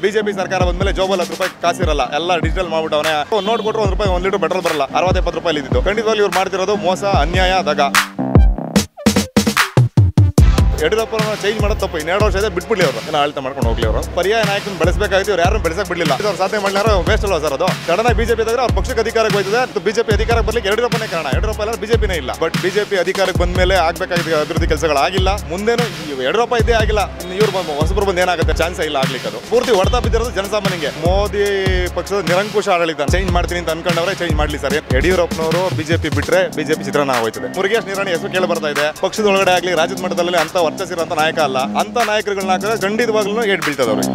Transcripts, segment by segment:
BJP ಸರ್ಕಾರ ಬಂದ್ಮೇಲೆ ಜೋಬಲ್ ಹತ್ತು ರೂಪಾಯಿ ಕಾಸಿರಲ್ಲ ಎಲ್ಲ ಡಿಜಿಟಲ್ ಮಾಡ್ಬಿಟ್ಟವನೆ ಒಂದು ನೋಟ್ ಕೊಟ್ಟರು ಒಂದು ರೂಪಾಯಿ ಒಂದು ಲೀಟರ್ ಪೆಟ್ರೋಲ್ ಬರಲ್ಲ ಅರವತ್ತು ಎಪ್ಪತ್ತು ರೂಪಾಯಿ ಇದ್ದಿದ್ದು ಖಂಡಿತವಾಗ್ಲೂ ಇವ್ರು ಮಾಡ್ತಿರೋದು ಮೋಸ ಅನ್ಯಾಯ ದಗ ಯಡಿಯೂರಪ್ಪನ ಚೇಂಜ್ ಮಾಡೋದು ತಪ್ಪು ಇನ್ನೆರಡು ವರ್ಷ ಇದೆ ಬಿಟ್ಬಿಡ್ಲಿ ಅವರು ಏನೋ ಆಳ್ತ ಮಾಡ್ಕೊಂಡು ಹೋಗ್ಲಿ ಅವರು ಪರ್ಯಾಯ ನಾಯಕನ ಬೆಳೆಸಬೇಕಾಗಿತ್ತು ಇವ್ರು ಯಾರು ಬೆಳೆಸಕ್ ಬಿಡಲಿಲ್ಲ ಅವ್ರು ಸಾಧನೆ ಮಾಡಿದಾರೆ ವೇಸ್ಟ್ ಅಲ್ವಾ ಸರ್ ಅದು ಸಡನ್ ಆಗಿ ಬಿಜೆಪಿ ಇದ್ದಾಗ ಅವ್ರ ಪಕ್ಷಕ್ಕೆ ಅಧಿಕಾರಕ್ಕೆ ಹೋಯ್ತದೆ ಬಿಜೆಪಿ ಅಧಿಕಾರಕ್ಕೆ ಬರ್ಲಿಕ್ಕೆ ಯಡಿಯೂರಪ್ಪನೇ ಕಾರಣ ಯಡಿಯೂರಪ್ಪ ಇಲ್ಲ ಬಿಜೆಪಿನೇ ಇಲ್ಲ ಬಟ್ ಬಿಜೆಪಿ ಅಧಿಕಾರಕ್ಕೆ ಬಂದ ಮೇಲೆ ಆಗ್ಬೇಕಾಗಿದ್ದ ಅಭಿವೃದ್ಧಿ ಕೆಲಸಗಳಾಗಿಲ್ಲ ಮುಂದೇನು ಈ ಯಡಿಯೂರಪ್ಪ ಇದ್ದೇ ಆಗಿಲ್ಲ ಇನ್ನು ಇವ್ರು ಬಂದು ಹೊಸಬ್ರು ಬಂದು ಏನಾಗುತ್ತೆ ಚಾನ್ಸ್ ಇಲ್ಲ ಆಗ್ಲಿಕ್ಕೆ ಅದು ಪೂರ್ತಿ ಹೊಡೆತ ಬಿದ್ದಿರೋದು ಜನಸಾಮಾನ್ಯರಿಗೆ ಮೋದಿ ಪಕ್ಷದ ನಿರಂಕುಶ ಆಡಳಿತ ಚೇಂಜ್ ಮಾಡ್ತೀನಿ ಅಂತ ಅನ್ಕೊಂಡವ್ರೆ ಚೇಂಜ್ ಮಾಡ್ಲಿ ಸರ್ ಯಡಿಯೂರಪ್ಪನವರು ಬಿಜೆಪಿ ಬಿಟ್ರೆ ಬಿಜೆಪಿ ಚಿತ್ರಣ ಹೋಯ್ತದೆ ಮುರುಗೇಶ್ ನಿರಾಣಿ ಹೆಸರು ಕೇಳಿ ಬರ್ತಾ ಇದೆ ಪಕ್ಷದ ಒಳಗಡೆ ಆಗ್ಲಿ ರಾಜ್ಯದ ಮಟ್ಟದಲ್ಲಿ ಅಂತ ವರ್ಚಸ್ಸಿರೋಂಥ ನಾಯಕ ಅಲ್ಲ ಅಂತ ನಾಯಕರುಗಳನ್ನ ಹಾಕಿದ್ರೆ ಖಂಡಿತವಾಗ್ಲೂ ಏಟ್ ಬೀಳ್ತದೆ ಅವ್ರಿಗೆ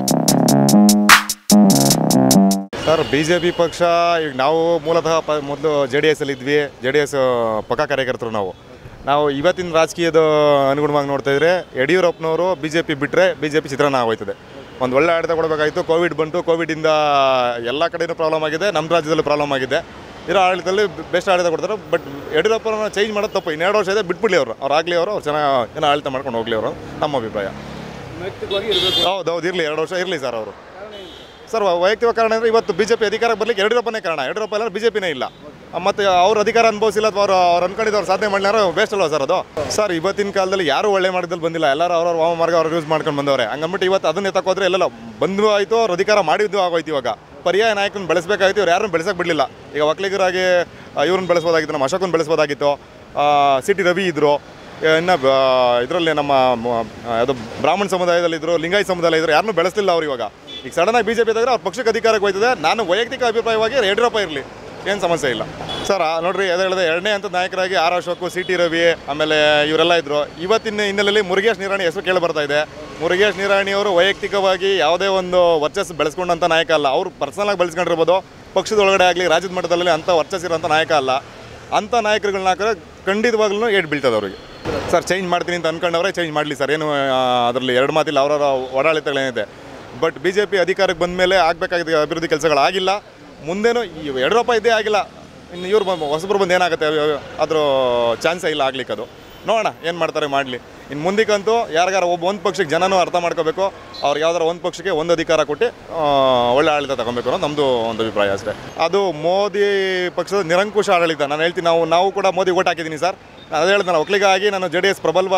ಸರ್ ಬಿ ಜೆ ಪಿ ಪಕ್ಷ ಈಗ ನಾವು ಮೂಲತಃ ಪ ಮೊದಲು ಜೆ ಡಿ ಎಸ್ ಅಲ್ಲಿ ಇದ್ವಿ ಜೆ ಡಿ ಎಸ್ ಪಕ್ಕ ಕಾರ್ಯಕರ್ತರು ನಾವು ನಾವು ಇವತ್ತಿನ ರಾಜಕೀಯದ ಅನುಗುಣವಾಗಿ ನೋಡ್ತಾ ಇದ್ರೆ ಯಡಿಯೂರಪ್ಪನವರು ಬಿ ಜೆ ಪಿ ಬಿಟ್ಟರೆ ಬಿ ಜೆ ಪಿ ಚಿತ್ರಾನ್ನ ಆಗೋಯ್ತದೆ ಒಂದು ಒಳ್ಳೆ ಆಡಳಿತ ಕೊಡಬೇಕಾಗಿತ್ತು ಕೋವಿಡ್ ಬಂತು ಕೋವಿಡಿಂದ ಎಲ್ಲ ಕಡೆನೂ ಪ್ರಾಬ್ಲಮ್ ಆಗಿದೆ ನಮ್ಮ ರಾಜ್ಯದಲ್ಲೂ ಪ್ರಾಬ್ಲಮ್ ಆಗಿದೆ ಇರೋ ಆಡಳಿತದಲ್ಲಿ ಬೆಸ್ಟ್ ಆಡಳಿತ ಕೊಡ್ತಾರೆ ಬಟ್ ಯಡಿಯೂರಪ್ಪನ ಚೇಂಜ್ ಮಾಡೋದು ತಪ್ಪು ಇನ್ನೆರಡು ವರ್ಷ ಇದೆ ಬಿಟ್ಬಿಡ್ಲಿ ಅವರು ಅವ್ರು ಆಗಲಿ ಅವರು ಅವ್ರು ಚೆನ್ನಾಗಿ ಏನೋ ಆಡಳಿತ ಮಾಡ್ಕೊಂಡು ಹೋಗ್ಲಿ ಅವರು ನಮ್ಮ ಅಭಿಪ್ರಾಯ ನೈತಿಕವಾಗಿ ಇರಬೇಕು ಹೌದು ಹೌದು ಇರಲಿ ಎರಡು ವರ್ಷ ಇರಲಿ ಸರ್ ಅವರು ಸರ್ ವೈಯಕ್ತಿಕ ಕಾರಣ ಅಂದರೆ ಇವತ್ತು ಬಿ ಜೆ ಪಿ ಅಧಿಕಾರಕ್ಕೆ ಬರ್ಲಿಕ್ಕೆ ಯಡಿಯೂರಪ್ಪನೇ ಕಾರಣ ಯಡಿಯೂರಪ್ಪ ಇಲ್ಲ ಬಿ ಜೆ ಪಿನೇ ಇಲ್ಲ ಮತ್ತು ಅವ್ರ ಅಧಿಕಾರ ಅನುಭವಿಸಿಲ್ಲ ಅಥವಾ ಅವ್ರು ಅವ್ರು ಅನ್ಕೊಂಡಿದ್ದು ಅವ್ರು ಸಾಧನೆ ಮಾಡಿದಾರೋ ವೇಸ್ಟ್ ಅಲ್ವಾ ಸರ್ ಅದು ಸರ್ ಇವತ್ತಿನ ಕಾಲದಲ್ಲಿ ಯಾರು ಒಳ್ಳೆ ಮಾಡಿದಲ್ಲಿ ಬಂದಿಲ್ಲ ಎಲ್ಲರೂ ಅವ್ರವ್ರ ವಾಮ ಮಾರ್ಗ ಅವ್ರು ಯೂಸ್ ಮಾಡ್ಕೊಂಡು ಬಂದವ್ರೆ ಹಂಗಂದ್ಬಿಟ್ಟು ಇವತ್ತು ಅದನ್ನ ಎತ್ತಕೋದ್ರೆ ಎಲ್ಲೆಲ್ಲ ಬಂದು ಆಯಿತು ಅವ್ರ ಅಧಿಕಾರ ಮಾಡಿದ್ದು ಆಗೋಯ್ತು ಇವಾಗ ಪರ್ಯಾಯ ನಾಯಕನ ಬೆಳೆಸಬೇಕಾಗಿತ್ತು ಇವ್ರು ಯಾರನ್ನು ಬೆಳೆಸಕ್ಕೆ ಬಿಡಲಿಲ್ಲ ಈಗ ಒಕ್ಕಲಿಗರಾಗಿ ಇವ್ರನ್ನ ಬೆಳೆಸ್ಬೋದಾಗಿತ್ತು ನಮ್ಮ ಅಶೋಕನ್ ಬೆಳೆಸ್ಬೋದಾಗಿತ್ತು ಸಿ ಟಿ ರವಿ ಇದ್ದರು ಇನ್ನು ಇದರಲ್ಲಿ ನಮ್ಮ ಮ- ಯಾವುದು ಬ್ರಾಹ್ಮಣ ಸಮುದಾಯದಲ್ಲಿ ಇದ್ರು ಲಿಂಗಾಯತ ಸಮುದಾಯ ಇದ್ರು ಯಾರನ್ನೂ ಬೆಳೆಸಲಿಲ್ಲ ಅವ್ರು ಇವಾಗ ಈಗ ಸಡನ್ ಆಗಿ ಬಿಜೆಪಿ ಇದ್ದಾಗ ಅವ್ರ ಪಕ್ಷಕ್ಕೆ ಅಧಿಕಾರಕ್ಕೆ ಹೋಯ್ತದೆ ನಾನು ವೈಯಕ್ತಿಕ ಅಭಿಪ್ರಾಯವಾಗಿ ಯಡಿಯೂರಪ್ಪ ಇರಲಿ ಏನು ಸಮಸ್ಯೆ ಇಲ್ಲ ಸರ್ ಆ, ನೋಡ್ರಿ ಅದೇ ಹೇಳಿದೆ ಎರಡನೇ ಹಂತದ ನಾಯಕರಾಗಿ R Ashok C T Ravi ಆಮೇಲೆ ಇವರೆಲ್ಲ ಇದ್ರು ಇವತ್ತಿನ ಹಿನ್ನೆಲೆಯಲ್ಲಿ ಮುರುಗೇಶ್ ನಿರಾಣಿ ಹೆಸರು ಕೇಳಿ ಬರ್ತಾ ಇದೆ ಮುರುಗೇಶ್ ನಿರಾಣಿ ಅವರು ವೈಯಕ್ತಿಕವಾಗಿ ಯಾವುದೇ ಒಂದು ವರ್ಚಸ್ಸು ಬೆಳೆಸ್ಕೊಂಡಂಥ ನಾಯಕ ಅಲ್ಲ ಅವರು ಪರ್ಸನಲಾಗಿ ಬೆಳೆಸ್ಕೊಂಡಿರ್ಬೋದು ಪಕ್ಷದ ಒಳಗಡೆ ಆಗಲಿ ರಾಜ್ಯದ ಮಟ್ಟದಲ್ಲಿ ಅಂಥ ವರ್ಚಸ್ಸಿರೋಂಥ ನಾಯಕ ಅಲ್ಲ ಅಂಥ ನಾಯಕರುಗಳನ್ನ ಹಾಕಿದ್ರೆ ಖಂಡಿತವಾಗ್ಲೂ ಏಟ್ ಬೀಳ್ತದೆ ಅವರಿಗೆ ಸರ್ ಚೇಂಜ್ ಮಾಡ್ತೀನಿ ಅಂತ ಅನ್ಕೊಂಡವ್ರೆ ಚೇಂಜ್ ಮಾಡಲಿ ಸರ್ ಏನು ಅದರಲ್ಲಿ ಎರಡು ಮಾತಿಲ್ಲ ಅವರವರ ಓಡಾಳಿತಗಳೇನಿದೆ ಬಟ್ ಬಿ ಜೆ ಪಿ ಅಧಿಕಾರಕ್ಕೆ ಬಂದ ಮೇಲೆ ಆಗಬೇಕಾಗಿದ್ದ ಅಭಿವೃದ್ಧಿ ಕೆಲಸಗಳಾಗಿಲ್ಲ ಮುಂದೇನು ಈ ಯಡಿಯೂರಪ್ಪ ಇದ್ದೇ ಆಗಿಲ್ಲ ಇನ್ನು ಇವ್ರು ಬಂದು ಹೊಸಬ್ರು ಬಂದು ಏನಾಗುತ್ತೆ ಅದ್ರ ಚಾನ್ಸೇ ಇಲ್ಲ ಆಗ್ಲಿಕ್ಕೆ ಅದು ನೋಡೋಣ ಏನು ಮಾಡ್ತಾರೆ ಮಾಡಲಿ ಇನ್ನು ಮುಂದಕ್ಕಂತೂ ಯಾರಿಗಾರ ಒಬ್ಬ ಒಂದು ಪಕ್ಷಕ್ಕೆ ಜನನೂ ಅರ್ಥ ಮಾಡ್ಕೋಬೇಕು ಅವ್ರು ಯಾವ್ದಾರ ಒಂದು ಪಕ್ಷಕ್ಕೆ ಒಂದು ಅಧಿಕಾರ ಕೊಟ್ಟು ಆ, ಒಳ್ಳೆ ಆಡಳಿತ ತಗೊಬೇಕು ಅನ್ನೋದು ನಮ್ಮದು ಒಂದು ಅಭಿಪ್ರಾಯ ಅಷ್ಟೇ ಅದು ಮೋದಿ ಪಕ್ಷದ ನಿರಂಕುಶ ಆಡಳಿತ ನಾನು ಹೇಳ್ತೀನಿ ನಾವು ನಾವು ಕೂಡ ಮೋದಿ ಓಟ್ ಹಾಕಿದ್ದೀನಿ ಸರ್ ನಾನು ಅದೇ ಹೇಳ್ದೆ ನಾನು ಒಕ್ಕಲಿಗ ಆಗಿ ನಾನು ಜೆ ಡಿ ಎಸ್ ಪ್ರಬಲ್ವ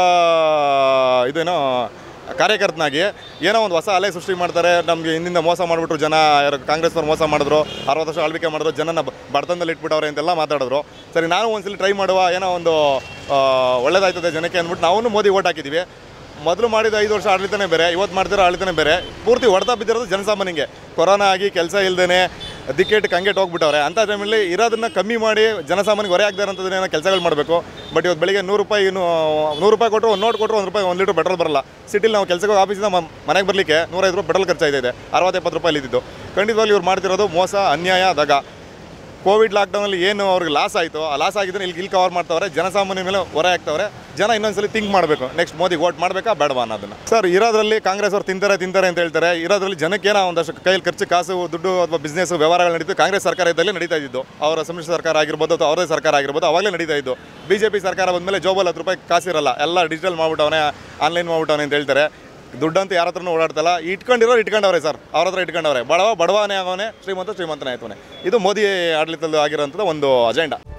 ಇದೇನೋ ಕಾರ್ಯಕರ್ತನಾಗಿ ಏನೋ ಒಂದು ಹೊಸ ಅಲೆ ಸೃಷ್ಟಿ ಮಾಡ್ತಾರೆ ನಮಗೆ ಹಿಂದಿಂದ ಮೋಸ ಮಾಡಿಬಿಟ್ರು ಜನ ಯಾರು ಕಾಂಗ್ರೆಸ್ನವ್ರು ಮೋಸ ಮಾಡಿದ್ರು ಅರವತ್ತು ವರ್ಷ ಆಳ್ವಿಕೆ ಮಾಡಿದ್ರು ಜನನ ಬ- ಬಡತನದಲ್ಲಿ ಇಟ್ಬಿಟ್ಟವ್ರೆ ಅಂತೆಲ್ಲ ಮಾತಾಡಿದ್ರು ಸರಿ ನಾನು ಒಂದ್ಸಲಿ ಟ್ರೈ ಮಾಡುವ ಏನೋ ಒಂದು ಆ, ಒಳ್ಳೇದಾಯ್ತದೆ ಜನಕ್ಕೆ ಅಂದ್ಬಿಟ್ಟು ನಾವು ಮೋದಿ ಓಟ್ ಹಾಕಿದ್ದೀವಿ ಮೊದಲು ಮಾಡಿದ ಐದು ವರ್ಷ ಆಡಳಿತನೇ ಬೇರೆ ಇವತ್ತು ಮಾಡ್ತಿರೋ ಆಡಳಿತನೇ ಬೇರೆ ಪೂರ್ತಿ ಹೊಡೆತ ಬಿದ್ದಿರೋದು ಜನಸಾಮಾನ್ಯಂಗೆ ಕೊರೋನಾ ಆಗಿ ಕೆಲಸ ಇಲ್ದೇ ದಿಕ್ಕೆಟ್ಟು ಕಂಗೆಟ್ ಹೋಗ್ಬಿಟ್ಟವ್ರೆ ಅಂಥ ಟೈಮಲ್ಲಿ ಇರೋದನ್ನ ಕಮ್ಮಿ ಮಾಡಿ ಜನಸಾಮಾನ್ಯಗೆ ಹೊರೆ ಆಗದೆ ಇರೋಂಥದ್ದನ್ನ ಕೆಲಸಗಳು ಮಾಡಬೇಕು ಬಟ್ ಇವತ್ತು ಬೆಳಿಗ್ಗೆ ನೂರು ರೂಪಾಯಿ ಇನ್ನು ನೂರು ರೂಪಾಯಿ ಕೊಟ್ಟರು ಒಂದು ನೋಟ್ ಕೊಟ್ಟರು ಒಂದು ರೂಪಾಯಿ ಒಂದು ಲೀಟರ್ ಪೆಟ್ರೋಲ್ ಬರಲ್ಲ ಸಿಟಿಲಿ ನಾವು ಕೆಲಸಕ್ಕೆ ಹೋಗಿ ಆಫೀಸಿಂದ ಮ- ಮನೆಗೆ ಬರಲಿಕ್ಕೆ ನೂರೈದು ರೂಪಾಯಿ ಪೆಟ್ರೋಲ್ ಖರ್ಚಾಗಿದೆ ಅರವತ್ತು ಎಪ್ಪತ್ತು ರೂಪಾಯಿ ಇದ್ದಿದ್ದು ಖಂಡಿತವಾಗ್ಲೂ ಇವ್ರು ಮಾಡ್ತಿರೋದು ಮೋಸ ಅನ್ಯಾಯ ದಗ ಕೋವಿಡ್ ಲಾಕ್ಡೌನಲ್ಲಿ ಏನು ಅವ್ರಿಗೆ ಲಾಸ್ ಆಯಿತು ಆ ಲಾಸ್ ಆಗಿದ್ರೆ ಇಲ್ಲಿ ಇಲ್ಲಿ ಕವರ್ ಮಾಡ್ತಾವ್ರೆ ಜನಸಾಮಾನ್ಯ ಮೇಲೆ ಹೊರೆ ಆಗ್ತಾವ್ರೆ ಜನ ಇನ್ನೊಂದ್ಸಲಿ ಥಿಂಕ್ ಮಾಡಬೇಕು ನೆಕ್ಸ್ಟ್ ಮೋದಿ ವೋಟ್ ಮಾಡಬೇಕಾ ಬೇಡವಾ ಅನ್ನೋದನ್ನ ಸರ್ ಇರೋದ್ರಲ್ಲಿ ಕಾಂಗ್ರೆಸ್ ಅವ್ರು ತಿಂತಾರೆ ತಿಂತಾರೆ ಅಂತ ಹೇಳ್ತಾರೆ ಇರೋದ್ರಲ್ಲಿ ಜನಕ್ಕೆ ಏನೋ ಒಂದಷ್ಟು ಕೈಯಲ್ಲಿ ಖರ್ಚು ಕಾಸು ದುಡ್ಡು ಅಥವಾ ಬಿಸ್ನೆಸ್ ವ್ಯವಹಾರಗಳು ನಡೀತು ಕಾಂಗ್ರೆಸ್ ಸರ್ಕಾರ ಇದ್ದಲ್ಲಿ ನಡೀತಾ ಇದ್ದು ಅವರ ಸಮ್ಮಿಶ್ರ ಸರ್ಕಾರ ಆಗಿರ್ಬೋದು ಅಥವಾ ಅವರದೇ ಸರ್ಕಾರ ಆಗಿರ್ಬೋದು ಅವಾಗಲೇ ನಡೀತಾ ಇದ್ದು ಬಿ ಜೆ ಪಿ ಸರ್ಕಾರ ಬಂದಮೇಲೆ ಜೋಬಲ್ ಹತ್ತು ರೂಪಾಯಿ ಕಾಸಿರಲ್ಲ ಎಲ್ಲ ಡಿಜಿಟಲ್ ಮಾಡ್ಬಿಟ್ಟವನೆ ಆನ್ಲೈನ್ ಮಾಡ್ಬಿಟ್ಟವನೆ ಅಂತ ಹೇಳ್ತಾರೆ ದುಡ್ಡಂತೂ ಯಾರ ಹತ್ರನೂ ಓಡಾಡ್ತಲ್ಲ ಇಟ್ಕೊಂಡಿರೋರು ಇಟ್ಕೊಂಡವ್ರೆ ಸರ್ ಅವ್ರ ಹತ್ರ ಇಟ್ಕೊಂಡವ್ರೆ ಬಡವ ಬಡವನೇ ಆಗೋನೆ ಶ್ರೀಮಂತ ಶ್ರೀಮಂತನೇ ಆಯ್ತವನೆ ಇದು ಮೋದಿ ಆಡಳಿತದಲ್ಲಿ ಆಗಿರೋಂಥದ್ದು ಒಂದು ಅಜೆಂಡಾ